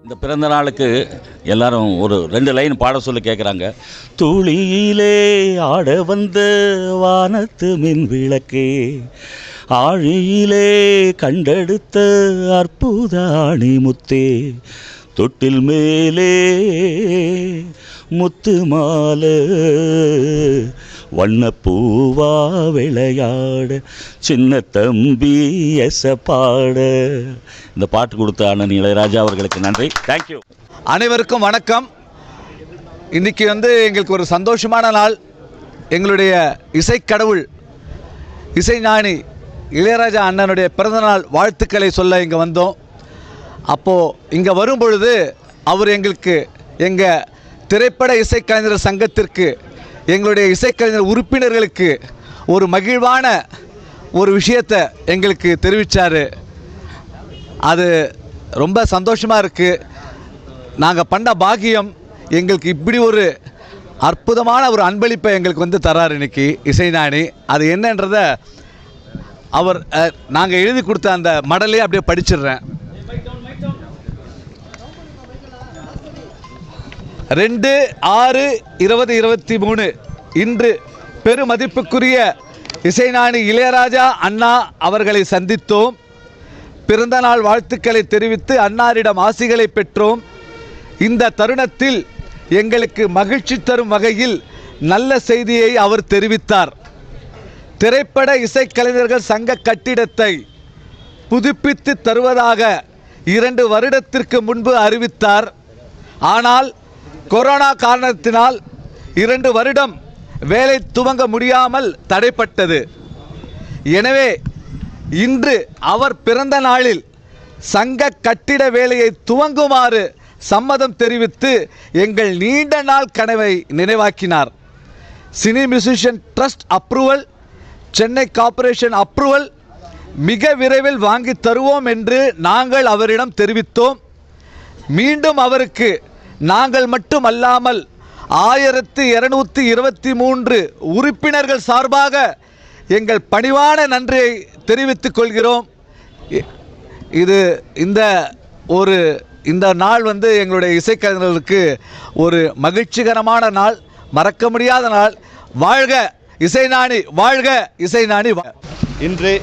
இந்த பிறந்த நாளுக்கு எல்லாரும் ஒரு ரெண்டு லைன் பாட சொல்லி கேட்குறாங்க துளியிலே ஆட வந்த வானத்து மின் விளக்கே ஆழியிலே கண்டெடுத்த அற்புத முத்தே தொட்டில் மேலே முத்து மாலை வண்ணப்பூவா விளையாட சின்ன தம்பி எச பாட இந்த பாட்டு கொடுத்த அண்ணன் இளையராஜா அவர்களுக்கு நன்றி தேங்க்யூ அனைவருக்கும் வணக்கம் இன்னைக்கு வந்து எங்களுக்கு ஒரு சந்தோஷமான நாள் எங்களுடைய இசைக்கடவுள் இசைஞானி இளையராஜா அண்ணனுடைய பிறந்தநாள் வாழ்த்துக்களை சொல்ல இங்கே வந்தோம் அப்போது இங்கே வரும் பொழுது அவர் எங்களுக்கு எங்கள் திரைப்பட இசைக்கலைஞர் சங்கத்திற்கு எங்களுடைய இசைக்கலைஞர் உறுப்பினர்களுக்கு ஒரு மகிழ்வான ஒரு விஷயத்தை எங்களுக்கு தெரிவித்தார் அது ரொம்ப சந்தோஷமாக இருக்குது நாங்கள் பண்ண பாக்கியம் எங்களுக்கு இப்படி ஒரு அற்புதமான ஒரு அன்பளிப்பை எங்களுக்கு வந்து தரார் இன்னைக்கு இசைஞானி அது என்னன்றத அவர் நாங்கள் எழுதி கொடுத்த அந்த மடலே அப்படியே படிச்சிடுறேன் ரெண்டு ஆறு இருபது இருபத்தி மூணு இன்று பெருமதிப்புக்குரிய இசைஞானி இளையராஜா அண்ணா அவர்களை சந்தித்தோம் பிறந்த நாள் வாழ்த்துக்களை தெரிவித்து அன்னாரிடம் ஆசிகளை பெற்றோம் இந்த தருணத்தில் எங்களுக்கு மகிழ்ச்சி தரும் வகையில் நல்ல செய்தியை அவர் தெரிவித்தார் திரைப்பட இசைக்கலைஞர்கள் சங்க கட்டிடத்தை புதுப்பித்து தருவதாக இரண்டு வருடத்திற்கு முன்பு அறிவித்தார் ஆனால் கொரோனா காரணத்தினால் இரண்டு வருடம் வேலை துவங்க முடியாமல் தடைப்பட்டது எனவே இன்று அவர் பிறந்த நாளில் சங்க கட்டிட வேலையை துவங்குமாறு சம்மதம் தெரிவித்து எங்கள் நீண்ட நாள் கனவை நினைவாக்கினார் cine musician trust approval Chennai corporation approval மிக விரைவில் வாங்கி தருவோம் என்று நாங்கள் அவரிடம் தெரிவித்தோம் மீண்டும் அவருக்கு நாங்கள் மட்டும் அல்லாமல் ஆயிரத்து இருநூத்தி இருபத்தி மூன்று உறுப்பினர்கள் சார்பாக எங்கள் பணிவான நன்றியை தெரிவித்துக் கொள்கிறோம் இ- இது இந்த ஒரு இந்த நாள் வந்து எங்களுடைய இசைக்கலைஞர்களுக்கு ஒரு மகிழ்ச்சிகரமான நாள் மறக்க முடியாத நாள் வாழ்க இசைஞானி வாழ்க இசைஞானி வா- இன்று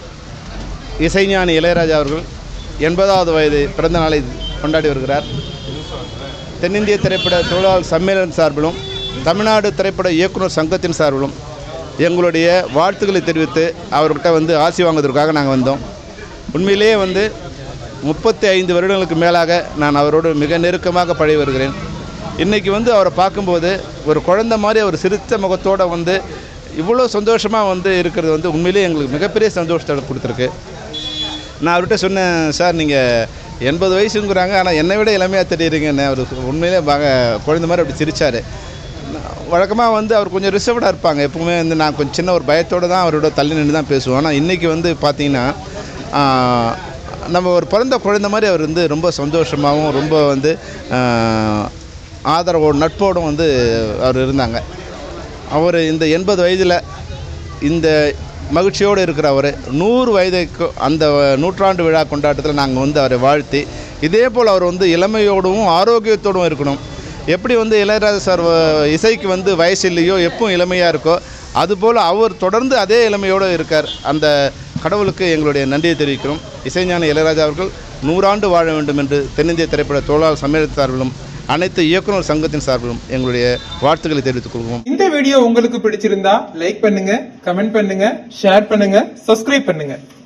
இசைஞானி இளையராஜா அவர்கள் எண்பதாவது வயது பிறந்த நாளை கொண்டாடி வருகிறார் தென்னிந்திய திரைப்பட தொழிலாளர் சம்மேளனம் சார்பிலும் தமிழ்நாடு திரைப்பட இயக்குனர் சங்கத்தின் சார்பிலும் எங்களுடைய வாழ்த்துக்களை தெரிவித்து அவர்கிட்ட வந்து ஆசி வாங்குவதற்காக நாங்கள் வந்தோம் உண்மையிலேயே வந்து முப்பத்தி ஐந்து வருடங்களுக்கு மேலாக நான் அவரோடு மிக நெருக்கமாக பழகி வருகிறேன் இன்றைக்கி வந்து அவரை பார்க்கும்போது ஒரு குழந்தை மாதிரி அவர் சிரித்த முகத்தோடு வந்து இவ்வளோ சந்தோஷமாக வந்து இருக்கிறது வந்து உண்மையிலேயே எங்களுக்கு மிகப்பெரிய சந்தோஷத்தை கொடுத்துருக்கு நான் அவர்கிட்ட சொன்னேன் சார் நீங்கள் எண்பது வயசுங்கிறாங்க ஆனால் என்னை விட இளமையாக தெரியுறீங்கன்னு அவர் உண்மையிலே பாக குழந்தை மாதிரி அப்படி சிரிச்சார் வழக்கமாக வந்து அவர் கொஞ்சம் ரிசர்வ்டாக இருப்பாங்க எப்பவுமே வந்து நான் கொஞ்சம் சின்ன ஒரு பயத்தோடு தான் அவரோட தள்ளி நின்று தான் பேசுவோம் ஆனால் இன்றைக்கி வந்து பார்த்தீங்கன்னா ஆஹ், நம்ம ஒரு பிறந்த குழந்தை மாதிரி அவர் வந்து ரொம்ப சந்தோஷமாகவும் ரொம்ப வந்து ஆஹ், ஆதரவோடு நட்போடும் வந்து அவர் இருந்தாங்க அவர் இந்த எண்பது வயதில் இந்த மகிழ்ச்சியோடு இருக்கிற அவர் நூறு வயதுக்கு அந்த நூற்றாண்டு விழா கொண்டாட்டத்தில் நாங்கள் வந்து அவரை வாழ்த்தி இதே போல் அவர் வந்து இளமையோடும் ஆரோக்கியத்தோடும் இருக்கணும் எப்படி வந்து இளையராஜா சார் வ- இசைக்கு வந்து வயசு இல்லையோ எப்பவும் இளமையாக இருக்கோ அதுபோல் அவர் தொடர்ந்து அதே இளமையோடு இருக்கார் அந்த கடவுளுக்கு எங்களுடைய நன்றியை தெரிவிக்கிறோம் இசைஞானி இளையராஜா அவர்கள் நூறாண்டு வாழ வேண்டும் என்று தென்னிந்திய திரைப்பட தொழிலாளர் சம்மேளன சார்பிலும் அனைத்து இயக்குனர் சங்கத்தின் சார்பிலும் எங்களுடைய வாழ்த்துக்களை தெரிவித்துக் கொள்கிறோம் இந்த வீடியோ உங்களுக்கு பிடிச்சிருந்தா லைக் பண்ணுங்க கமெண்ட் பண்ணுங்க ஷேர் பண்ணுங்க சப்ஸ்கிரைப் பண்ணுங்க